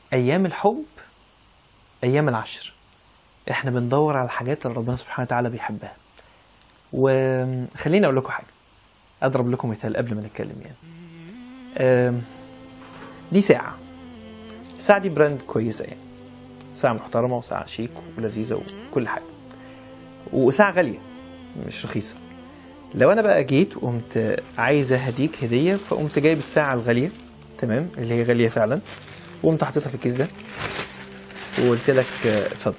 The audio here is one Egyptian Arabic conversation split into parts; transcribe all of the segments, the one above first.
ايام الحب ايام العشر احنا بندور على الحاجات اللي ربنا سبحانه وتعالى بيحبها وخليني اقول لكم حاجه اضرب لكم مثال قبل ما نتكلم يعني آم، دي ساعه الساعه دي براند كويسه يعني ساعه محترمه وساعه شيك ولذيذه وكل حاجه وساعه غاليه مش رخيصه لو انا بقى جيت وقمت عايز اهديك هديه فقمت جايب الساعه الغاليه تمام اللي هي غاليه فعلا وقمت حاططها في الكيس ده وقلت لك آه، اتفضل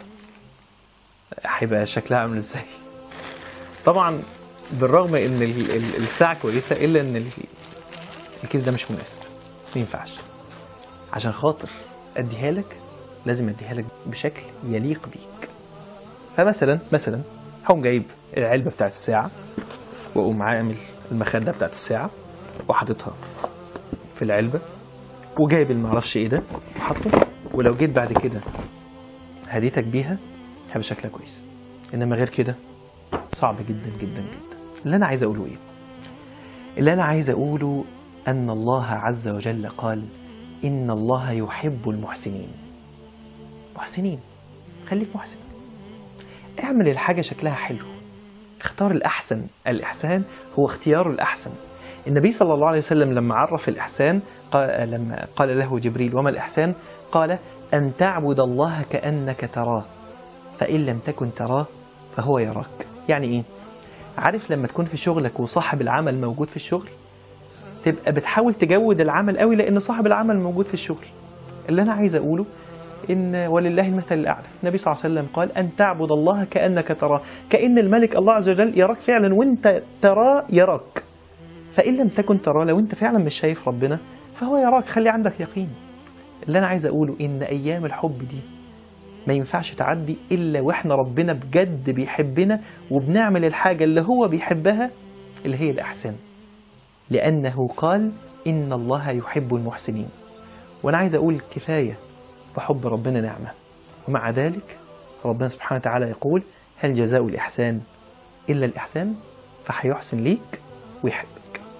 هيبقى شكلها عامل ازاي طبعا بالرغم ان ال- ال- الساعه كويسه الا ان ال- الكيس ده مش مناسب ما ينفعش عشان خاطر اديها لك لازم اديها لك بشكل يليق بيك فمثلا مثلا هقوم جايب العلبه بتاعت الساعه واقوم عامل المخده بتاعت الساعه وحاططها في العلبه وجايب المعرفش ايه ده وحاطه ولو جيت بعد كده هديتك بيها هيبقى شكلها كويس انما غير كده صعب جدا جدا جدا اللي انا عايز اقوله ايه اللي انا عايز اقوله ان الله عز وجل قال ان الله يحب المحسنين محسنين خليك محسن اعمل الحاجه شكلها حلو اختار الاحسن الاحسان هو اختيار الاحسن النبي صلى الله عليه وسلم لما عرف الإحسان قال لما قال له جبريل وما الإحسان قال أن تعبد الله كأنك تراه فإن لم تكن تراه فهو يراك يعني إيه؟ عارف لما تكون في شغلك وصاحب العمل موجود في الشغل تبقى بتحاول تجود العمل قوي لأن صاحب العمل موجود في الشغل اللي أنا عايز أقوله إن ولله المثل الأعلى النبي صلى الله عليه وسلم قال أن تعبد الله كأنك تراه كأن الملك الله عز وجل يراك فعلا وانت تراه يراك فإن لم تكن تراه لو أنت فعلا مش شايف ربنا فهو يراك خلي عندك يقين اللي أنا عايز أقوله إن أيام الحب دي ما ينفعش تعدي إلا وإحنا ربنا بجد بيحبنا وبنعمل الحاجة اللي هو بيحبها اللي هي الإحسان لأنه قال إن الله يحب المحسنين وأنا عايز أقول كفاية فحب ربنا نعمة ومع ذلك ربنا سبحانه وتعالى يقول هل جزاء الإحسان إلا الإحسان فحيحسن ليك ويحبك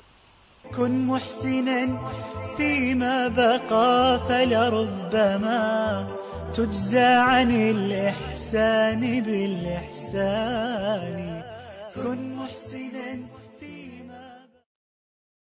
كن محسنا فيما بقى فلربما تجزى عن الإحسان بالإحسان كن محسنا